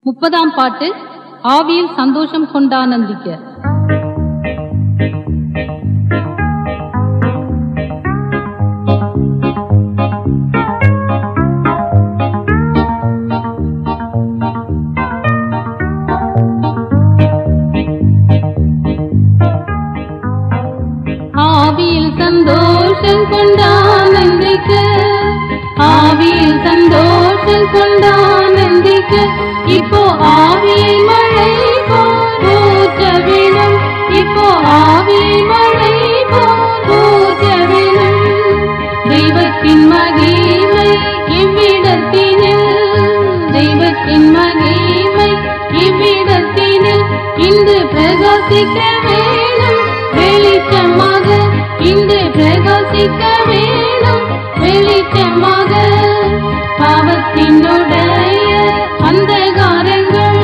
முப்பதாம் பாட்டு ஆவியில் சந்தோஷம் கொண்டானந்திக்க ஆவியில் சந்தோஷம் கொண்டானந்திக்க ஆவியில் சந்தோஷம் கொண்டானந்திக்க இப்போ ஆவியை மழை போற்ற வேணும் இப்போ ஆவியை மழை போற்ற வேணும் தெய்வத்தின் மகிமை இவ்விடத்தினில் தெய்வத்தின் மகிமை இவ்விடத்தினில் இன்று பிரகாசிக்க வேணும் வெளிச்சமாக இன்று பிரகாசிக்க வேணும் வெளிச்சமாக பாவத்தினுடைய அந்தகாரங்கள்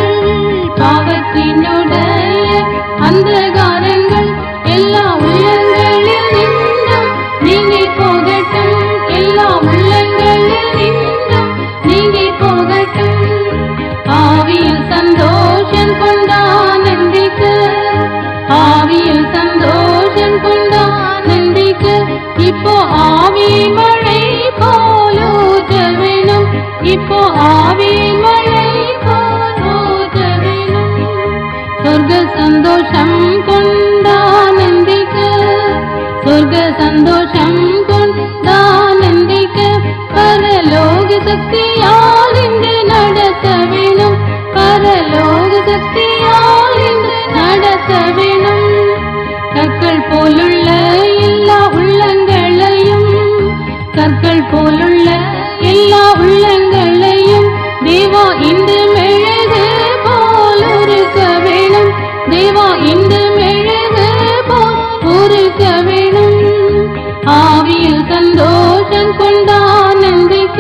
பாவத்தினுடைய அந்தகாரங்கள் எல்லா உள்ளங்களில் நின்றும் நீங்கி போகட்டும் எல்லா உள்ளங்களில் நின்றும் நீங்கி போகட்டும் ஆவியில் சந்தோஷம் கொண்டானந்திக்க ஆவியில் சந்தோஷம் கொண்டானந்திக்க இப்போ ஆவி மழை போலூத வேணும் இப்போ ஆவி மழை போலூத வேணும் சொர்க்க சந்தோஷம் கொண்டானந்திக்க சொர்க்க சந்தோஷம் கொண்டானந்திக்க பரலோக சக்தியால் இன்று நடத்த வேணும் பரலோக சக்தியால் இன்று நடத்த வேணும் கற்கள் போலுள்ள எல்லா உள்ளங்களையும் கற்கள் போலுள்ள எல்லா உள்ளங்களையும் தேவா இன்று மெழுகு போல் உருக்க வேணும் தேவா இன்று மெழுகு போல் உருக்க வேணும் ஆவியில் சந்தோஷம் கொண்டானந்திக்க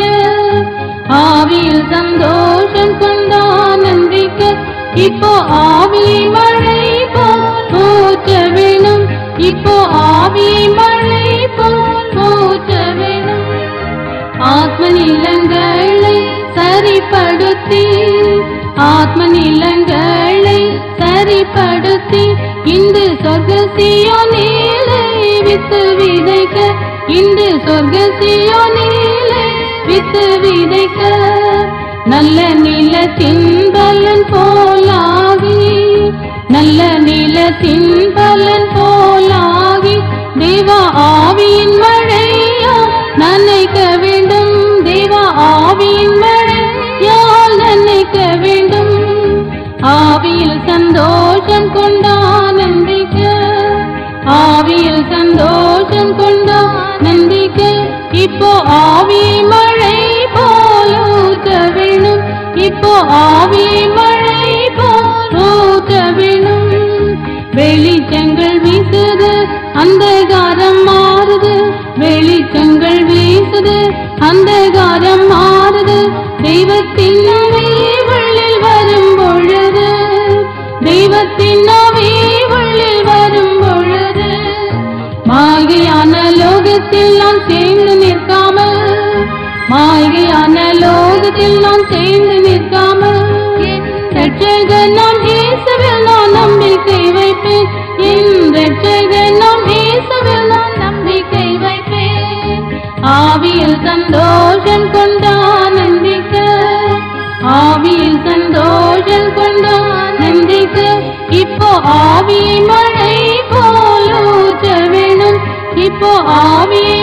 ஆவியில் சந்தோஷம் கொண்டானந்திக்க இப்போ ஆவி மழை போல் ஊற்ற வேணும் இப்போ ஆவி மழை போல் ஊற்ற வேணும் ஆத்ம நிலங்களை சரிப்படுத்தி ஆத்ம நிலங்களை சரிப்படுத்தி இன்று சொர்க்கசியோ நீலை வித்து விதைக்க இன்று சொர்க்கசியோ நீலை வித்து விதைக்க நல்ல நிலத்தின் பலன் போலாகி நல்ல நிலத்தின் பலன் போலாகி தேவா ஆவியின் மழையா நனைக்க வேண்டும் தேவா ஆவியின் மழையால் நனைக்க வேண்டும் ஆவியில் சந்தோஷம் கொண்டானந்திக்க ஆவியில் சந்தோஷம் கொண்டானந்திக்க இப்போ ஆவி மழை போல் ஊற்ற வேணும் இப்போ ஆவி மழை போல் ஊற்ற வேணும் வெளிச்சங்கள் வீசுது அந்தகாரம் மாறுது வெளிச்சங்கள் வீசுது அந்தகாரம் மாறுது தெய்வத்தின் ஆவி உள்ளில் வரும் பொழுது தெய்வத்தின் ஆவி உள்ளில் வரும் பொழுது மாய்கையான லோகத்தில் நான் சேர்ந்து நிற்காமல் மாய்கையான லோகத்தில் நான் சேர்ந்து நிற்காமல் என் ரட்சகர் நான் இயேசுவில் நான் நம்பிக்கை வைப்பேன் என் ரட்சகர் நான் இயேசுவில் நான் நம்பிக்கை வைப்பேன் ஆவியில் சந்தோஷம் கொண்டானந்திக்க ஆவியில் சந்தோஷம் கொண்டானந்திக்க இப்போ ஆவி மழை போல் ஊற்ற வேணும் இப்போ ஆவி